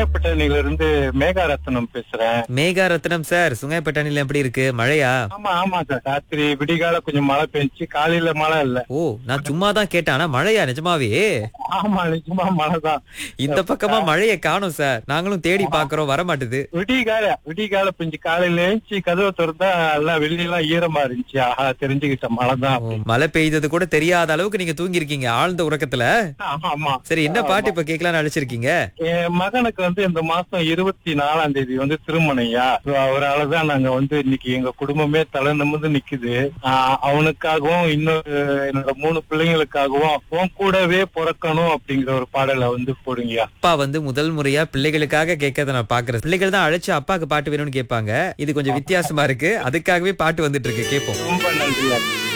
பட்டணில இருந்து மேகாரத்னம் பேசுறேன் மேகா ரத்னம் சார் சுங்காய்பட்டாணில எப்படி இருக்கு மழையா ஆமா ஆமா சார் ராத்திரி விடிகால கொஞ்சம் மழை பெஞ்சுச்சு காலையில மழை இல்ல ஓ நான் சும்மா தான் கேட்டேன் ஆனா மழையா நிஜமாவே ஆமா நிஜமா மழை தான் இந்த பக்கமா மழையை காணும் சார் நாங்களும் தேடி பாக்குறோம் வர மாட்டுது விடிகால விடிகால பெஞ்சு காலையில எழுந்துச்சு கதவை திறந்தா எல்லாம் வெளியெல்லாம் ஈரமா இருந்துச்சு ஆஹா தெரிஞ்சுக்கிட்ட மழை தான் ஓ, மழை பெய்தது கூட தெரியாத அளவுக்கு நீங்க தூங்கி இருக்கீங்க ஆழ்ந்த உறக்கத்துல ஆமா சரி என்ன பாட்டு இப்ப கேட்கலாம்னு அழைச்சிருக்கீங்க என் மகனுக்கு வந்து இந்த மாசம் இருபத்தி நாலாம் தேதி வந்து திருமணையா So, அவராலதான் நாங்க வந்து இன்னைக்கு எங்க குடும்பமே தலை நிமிர்ந்து நிக்குது ஆஹ் அவனுக்காகவும் இன்னொரு என்னோட மூணு பிள்ளைங்களுக்காகவும் உன் கூடவே பிறக்கணும் அப்படிங்கிற ஒரு பாடலை வந்து போடுங்கயா அப்பா வந்து முதல் முறையா பிள்ளைகளுக்காக கேட்கறத நான் பாக்குறேன் பிள்ளைகள் தான் அழைச்சு அப்பாக்கு பாட்டு வேணும்னு கேட்பாங்க இது கொஞ்சம் வித்தியாசமா இருக்கு அதுக்காகவே பாட்டு வந்துட்டு இருக்கு கேட்போம் ரொம்ப நன்றியா